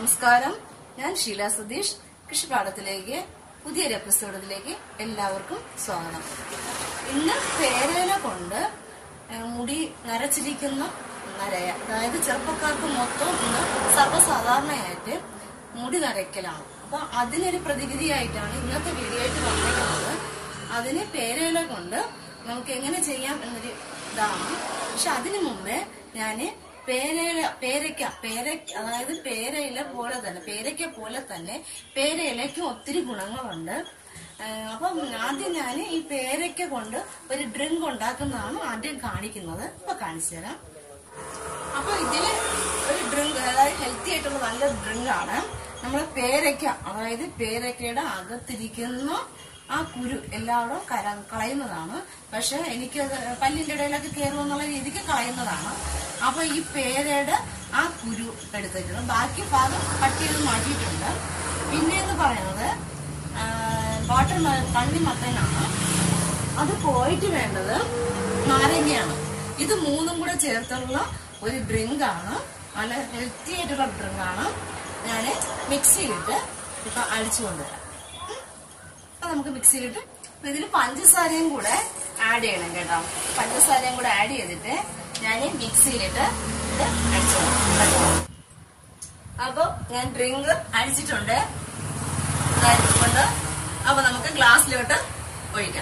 നമസ്കാരം ഞാൻ ഷീല സതീഷ് കൃഷിപാഠത്തിലേക്ക് പുതിയൊരു എപ്പിസോഡിലേക്ക് എല്ലാവർക്കും സ്വാഗതം ഇന്ന് പേരയില കൊണ്ട് ഏഹ്, മുടി നരച്ചിരിക്കുന്ന നരയ അതായത് ചെറുപ്പക്കാർക്ക് മൊത്തം ഇന്ന് സർവ്വസാധാരണയായിട്ട് മുടി നരയ്ക്കലാണ് അപ്പൊ അതിനൊരു പ്രതിവിധിയായിട്ടാണ് ഇന്നത്തെ വീഡിയോ ആയിട്ട് വന്നിരിക്കുന്നത് അതിന് പേരയില കൊണ്ട് നമുക്ക് എങ്ങനെ ചെയ്യാം എന്നൊരു ഇതാണ് പക്ഷെ അതിനു മുമ്പേ ഞാന് പേരയില പേരയ്ക്ക പേര അതായത് പേരയില പോലെ തന്നെ പേരയ്ക്ക പോലെ തന്നെ പേരയിലയ്ക്കും ഒത്തിരി ഗുണങ്ങളുണ്ട് ഏഹ് അപ്പം ആദ്യം ഞാൻ ഈ പേരയ്ക്ക കൊണ്ട് ഒരു ഡ്രിങ്ക് ഉണ്ടാക്കുന്നതാണ് ആദ്യം കാണിക്കുന്നത് ഇപ്പൊ കാണിച്ചു തരാം അപ്പൊ ഇതില് ഒരു ഡ്രിങ്ക് അതായത് ഹെൽത്തി ആയിട്ടുള്ള നല്ല ഡ്രിങ്ക് ആണ് നമ്മൾ പേരയ്ക്ക അതായത് പേരയ്ക്കയുടെ അകത്തിരിക്കുന്ന ആ കുരു എല്ലാവരും കര കളയുന്നതാണ് പക്ഷെ എനിക്ക് പല്ലിന്റെ ഇടയിലൊക്കെ കയറുമെന്നുള്ള രീതിക്ക് കളയുന്നതാണ് അപ്പൊ ഈ പേരയുടെ ആ കുരു എടുത്തിട്ടുണ്ട് ബാക്കി ഭാഗം കട്ട് ചെയ്ത് മാറ്റിയിട്ടുണ്ട് പിന്നെ എന്ന് പറയുന്നത് വാട്ടർ തണ്ണിമത്തനാണ് അത് പോയിട്ട് വേണ്ടത് നാരങ്ങയാണ് ഇത് മൂന്നും കൂടെ ചേർത്തുള്ള ഒരു ഡ്രിങ്ക് ആണ് നല്ല ഹെൽത്തി ആയിട്ടുള്ള ഡ്രിങ്ക് ആണ് ഞാൻ മിക്സിയിലിട്ട് ഇപ്പൊ അടിച്ചു കൊണ്ടുവരാം ഉം. അപ്പൊ നമുക്ക് മിക്സിയിലിട്ട് ഇതിൽ പഞ്ചസാരയും കൂടെ ആഡ് ചെയ്യണം കേട്ടോ പഞ്ചസാരയും കൂടെ ആഡ് ചെയ്തിട്ട് ഞാൻ മിക്സിയിലിട്ട് ഇത് അടിച്ചു കൊണ്ടുവരാം. അപ്പൊ ഞാൻ ഡ്രിങ്ക് അടിച്ചിട്ടുണ്ട് അടിച്ചുകൊണ്ട് അപ്പൊ നമുക്ക് ഗ്ലാസ്സിലോട്ട് ഒഴിക്കാം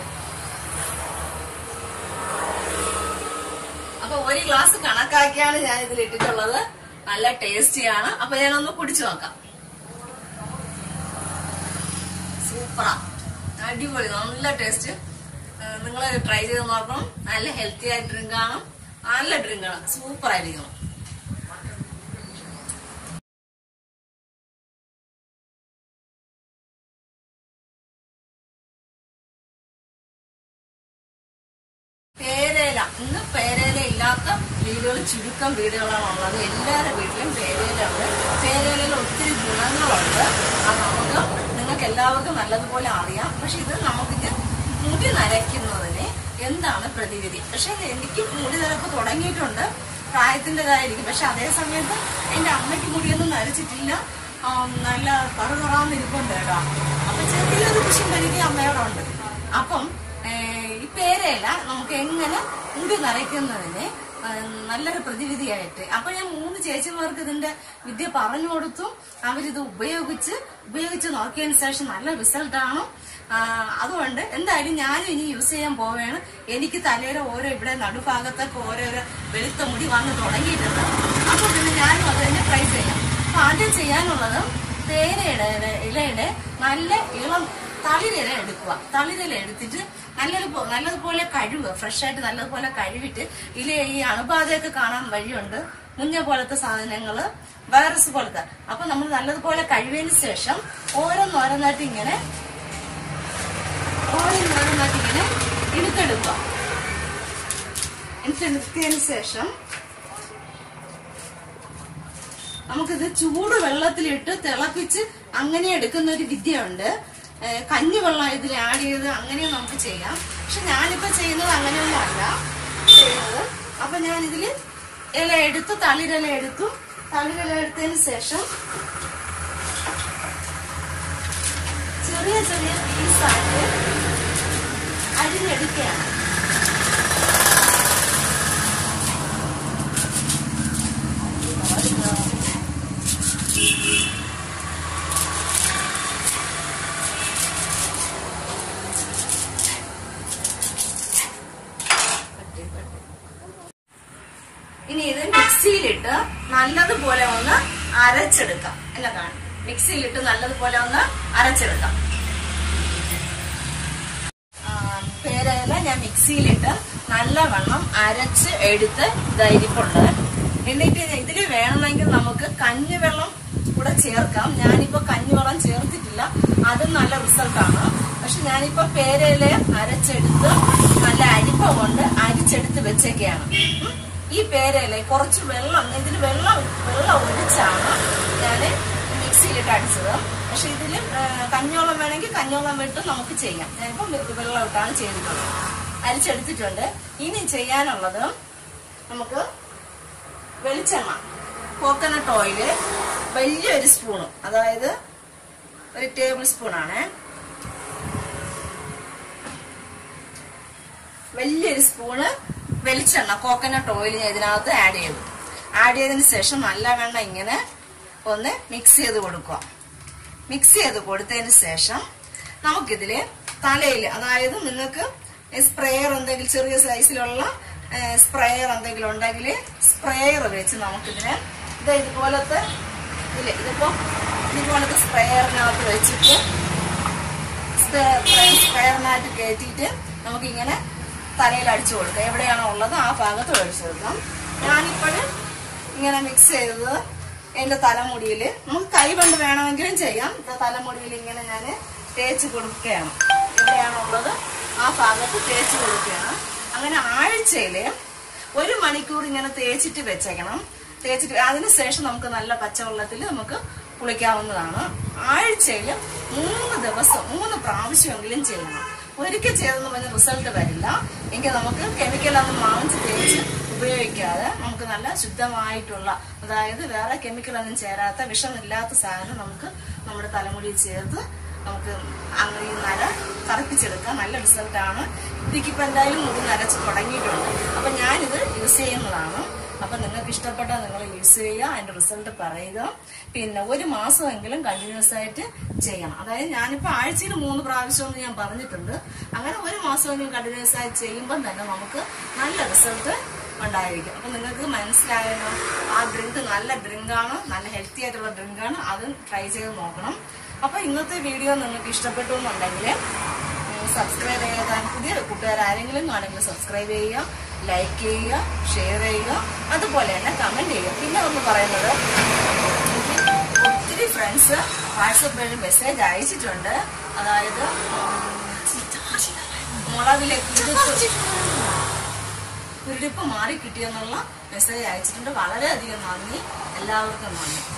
അപ്പൊ ഒരു ഗ്ലാസ് കണക്കാക്കിയാണ് ഞാൻ ഇതിൽ ഇട്ടിട്ടുള്ളത് നല്ല ടേസ്റ്റിയാണ് അപ്പൊ ഞാനൊന്ന് കുടിച്ചു നോക്കാം സൂപ്പറാ അടിപൊളി നല്ല ടേസ്റ്റ് നിങ്ങൾ ട്രൈ ചെയ്ത് നോക്കണം നല്ല ഹെൽത്തി ആയ ഡ്രിങ്ക് ആണ് നല്ല ഡ്രിങ്ക് ആണ് സൂപ്പർ ആയിരിക്കണം പേരയില ഇന്ന് പേരയില ഇല്ലാത്ത വീടുകൾ ചുരുക്കം വീടുകളാണ് ഉള്ളത് എല്ലാവരുടെ വീട്ടിലും പേരയില ഉണ്ട് പേരയിലയിൽ ഒത്തിരി ഗുണങ്ങളുണ്ട് അത് നമുക്ക് നിങ്ങൾക്ക് എല്ലാവർക്കും നല്ലതുപോലെ അറിയാം പക്ഷെ ഇത് നമുക്കിത് മുടി നരയ്ക്കുന്നതിന് എന്താണ് പ്രതിവിധി പക്ഷെ എനിക്ക് മുടി നരപ്പ് തുടങ്ങിയിട്ടുണ്ട് പ്രായത്തിൻ്റെതായിരിക്കും പക്ഷെ അതേ സമയത്ത് എന്റെ അമ്മയ്ക്ക് മുടിയൊന്നും നരച്ചിട്ടില്ല ആ, നല്ല കറുകറാന്ന് ഇരിപ്പുണ്ട് കേട്ടോ അപ്പൊ ചെറിയൊരു കുശും എനിക്ക് അമ്മയോടുണ്ട് അപ്പം ഏഹ് ഈ പേരയില നമുക്ക് എങ്ങനെ മുടി നരയ്ക്കുന്നതിന് ഏഹ് നല്ലൊരു പ്രതിവിധിയായിട്ട് അപ്പൊ ഞാൻ മൂന്ന് ചേച്ചിമാർക്ക് ഇതിന്റെ വിദ്യ പറഞ്ഞു കൊടുത്തു അവരിത് ഉപയോഗിച്ച് ഉപയോഗിച്ച് നോക്കിയതിന് ശേഷം നല്ല റിസൾട്ടാണ് അതുകൊണ്ട് എന്തായാലും ഞാനും ഇനി യൂസ് ചെയ്യാൻ പോവുകയാണ് എനിക്ക് തലയുടെ ഓരോ ഇവിടെ നടുഭാഗത്തൊക്കെ ഓരോരോ വെളുത്ത മുടി വന്ന് തുടങ്ങിയിട്ടുണ്ട് അപ്പൊ പിന്നെ ഞാനും അത് തന്നെ ട്രൈ ചെയ്യാം അപ്പൊ ആദ്യം ചെയ്യാനുള്ളത് തേനയുടെ ഇലയുടെ നല്ല ഇളം തളിരില എടുക്കുക തളിരില എടുത്തിട്ട് നല്ലൊരു പോ- നല്ലതുപോലെ കഴുകുക ഫ്രഷ് ആയിട്ട് നല്ലതുപോലെ കഴുകിട്ട് ഇല ഈ അണുബാധയൊക്കെ കാണാൻ വഴിയുണ്ട് മുഞ്ഞ പോലത്തെ സാധനങ്ങള് വൈറസ് പോലത്തെ അപ്പൊ നമ്മൾ നല്ലതുപോലെ കഴുകിയതിന് ശേഷം ഓരോന്നോരോന്നായിട്ട് ഇങ്ങനെ ഓരോന്നോരോന്നായിട്ട് ഇങ്ങനെ ഇടുത്തെടുക്കുക എന്നിട്ട് എടുത്തതിന് ശേഷം നമുക്കിത് ചൂട് വെള്ളത്തിലിട്ട് തിളപ്പിച്ച് അങ്ങനെ എടുക്കുന്ന ഒരു വിദ്യയുണ്ട് ഏഹ് കഞ്ഞിവെള്ളം ഇതിൽ ആഡ് ചെയ്ത് അങ്ങനെയും നമുക്ക് ചെയ്യാം പക്ഷെ ഞാനിപ്പോ ചെയ്യുന്നത് അങ്ങനെയൊന്നും അല്ല ചെയ്യുന്നത് അപ്പൊ ഞാൻ ഇതില് ഇല എടുത്തു തളിരില എടുത്തു തളിരില എടുത്തതിന് ശേഷം ചെറിയ ചെറിയ പീസായിട്ട് അരിഞ്ഞെടുക്കുകയാണ് ഇനി ഇത് മിക്സിയിലിട്ട് നല്ലതുപോലെ ഒന്ന് അരച്ചെടുക്കാം എന്നെ കാണും മിക്സിയിലിട്ട് നല്ലതുപോലെ ഒന്ന് അരച്ചെടുക്കാം ആ, പേരയില ഞാൻ മിക്സിയിലിട്ട് നല്ലവണ്ണം അരച്ച് എടുത്ത് ധൈര്യപ്പുണ്ട് എന്നിട്ട് ഇതിൽ വേണമെങ്കിൽ നമുക്ക് കഞ്ഞിവെള്ളം കൂടെ ചേർക്കാം ഞാനിപ്പോ കഞ്ഞിവെള്ളം ചേർത്തിട്ടില്ല അതും നല്ല റിസൾട്ടാണ് പക്ഷെ ഞാനിപ്പോ പേരയില അരച്ചെടുത്ത് നല്ല അരിപ്പ കൊണ്ട് അരിച്ചെടുത്ത് വെച്ചേക്കാണ് ഉം. ഈ പേരയില കുറച്ച് വെള്ളം ഇതിൽ വെള്ളം വെള്ളം ഒഴിച്ചാണ് ഞാൻ മിക്സിയിലിട്ട് അടിച്ചത് പക്ഷെ ഇതിൽ കഞ്ഞോളം വേണമെങ്കിൽ കഞ്ഞോളം വിട്ട് നമുക്ക് ചെയ്യാം ഞാനിപ്പം വെള്ളം ഇട്ടാണ് ചെയ്തിട്ടുള്ളത് അരിച്ചെടുത്തിട്ടുണ്ട് ഇനി ചെയ്യാനുള്ളത് നമുക്ക് വെളിച്ചെണ്ണ കോക്കനട്ട് ഓയില് വലിയൊരു സ്പൂണ് അതായത് ഒരു ടേബിൾ സ്പൂൺ ആണ് വലിയൊരു സ്പൂണ് വെളിച്ചെണ്ണ കോക്കനട്ട് ഓയിൽ ഞാൻ ഇതിനകത്ത് ആഡ് ചെയ്തു ആഡ് ചെയ്തതിന് ശേഷം നല്ലവണ്ണം ഇങ്ങനെ ഒന്ന് മിക്സ് ചെയ്ത് കൊടുക്കുക മിക്സ് ചെയ്ത് കൊടുത്തതിന് ശേഷം നമുക്കിതില് തലയിൽ അതായത് നിങ്ങൾക്ക് സ്പ്രേയർ എന്തെങ്കിലും ചെറിയ സൈസിലുള്ള സ്പ്രേയർ എന്തെങ്കിലും ഉണ്ടെങ്കിൽ സ്പ്രേയർ വെച്ച് നമുക്കിതിനെ ഇത് ഇതുപോലത്തെ ഇല്ല ഇതിപ്പോ ഇതുപോലത്തെ സ്പ്രേയറിനകത്ത് വെച്ചിട്ട് സ്പ്രേയറിനകത്ത് കയറ്റിയിട്ട് നമുക്കിങ്ങനെ തലയിൽ അടിച്ചു കൊടുക്കാം എവിടെയാണോ ഉള്ളത് ആ ഭാഗത്ത് ഒഴിച്ചു കൊടുക്കാം ഞാനിപ്പോഴും ഇങ്ങനെ മിക്സ് ചെയ്തത് എന്റെ തലമുടിയിൽ നമുക്ക് കൈ കൊണ്ട് വേണമെങ്കിലും ചെയ്യാം ഇത് തലമുടിയിൽ ഇങ്ങനെ ഞാൻ തേച്ച് കൊടുക്കുകയാണ് എവിടെയാണോ ഉള്ളത് ആ ഭാഗത്ത് തേച്ച് കൊടുക്കുകയാണ് അങ്ങനെ ആഴ്ചയില് ഒരു മണിക്കൂർ ഇങ്ങനെ തേച്ചിട്ട് വെച്ചേക്കണം തേച്ചിട്ട് അതിനുശേഷം നമുക്ക് നല്ല പച്ചവെള്ളത്തിൽ നമുക്ക് കുളിക്കാവുന്നതാണ് ആഴ്ചയിൽ മൂന്ന് ദിവസം മൂന്ന് പ്രാവശ്യമെങ്കിലും ചെയ്യണം ഒരിക്കൽ ചെയ്തെന്ന് പറഞ്ഞ റിസൾട്ട് വരില്ല എങ്കിൽ നമുക്ക് കെമിക്കലൊന്നും വാങ്ങിച്ച് തേച്ച് ഉപയോഗിക്കാതെ നമുക്ക് നല്ല ശുദ്ധമായിട്ടുള്ള അതായത് വേറെ കെമിക്കലൊന്നും ചേരാത്ത വിഷമില്ലാത്ത സാധനം നമുക്ക് നമ്മുടെ തലമുടിയിൽ ചേർത്ത് നമുക്ക് അങ്ങനെ ഈ നര കറുപ്പിച്ചെടുക്കാം നല്ല റിസൾട്ടാണ് ഇതിക്കിപ്പോ എന്തായാലും മുടി നരച്ച് തുടങ്ങിയിട്ടുണ്ട് അപ്പൊ ഞാനിത് യൂസ് ചെയ്യുന്നതാണ് അപ്പൊ നിങ്ങൾക്ക് ഇഷ്ടപ്പെട്ടാൽ നിങ്ങൾ യൂസ് ചെയ്യുക അതിന്റെ റിസൾട്ട് പറയുക പിന്നെ ഒരു മാസമെങ്കിലും കണ്ടിന്യൂസ് ആയിട്ട് ചെയ്യണം അതായത് ഞാനിപ്പോ ആഴ്ചയിൽ മൂന്ന് പ്രാവശ്യം എന്ന് ഞാൻ പറഞ്ഞിട്ടുണ്ട് അങ്ങനെ ഒരു മാസമെങ്കിലും കണ്ടിന്യൂസ് ആയി ചെയ്യുമ്പോൾ തന്നെ നമുക്ക് നല്ല റിസൾട്ട് ഉണ്ടായിരിക്കും അപ്പൊ നിങ്ങൾക്ക് മനസ്സിലായല്ലോ ആ ഡ്രിങ്ക് നല്ല ഡ്രിങ്കാണ് നല്ല ഹെൽത്തി ആയിട്ടുള്ള ഡ്രിങ്കാണ് അതും ട്രൈ ചെയ്ത് നോക്കണം അപ്പൊ ഇന്നത്തെ വീഡിയോ നിങ്ങൾക്ക് ഇഷ്ടപ്പെട്ടു എന്നുണ്ടെങ്കിൽ സബ്സ്ക്രൈബ് ചെയ്യാൻ പുതിയ കൂട്ടുകാർ ആരെങ്കിലും ആണെങ്കിൽ സബ്സ്ക്രൈബ് ചെയ്യുക ലൈക്ക് ചെയ്യുക ഷെയർ ചെയ്യുക അതുപോലെ തന്നെ കമന്റ് ചെയ്യുക പിന്നെ ഒന്ന് പറയുന്നത് എനിക്ക് ഒത്തിരി ഫ്രണ്ട്സ് വാട്സപ്പ് വഴി മെസ്സേജ് അയച്ചിട്ടുണ്ട് അതായത് മുളകിലെ കുരുടിപ്പ് കുരുടിപ്പ് മാറി കിട്ടിയെന്നുള്ള മെസ്സേജ് അയച്ചിട്ടുണ്ട് വളരെയധികം നന്ദി എല്ലാവർക്കും നന്ദി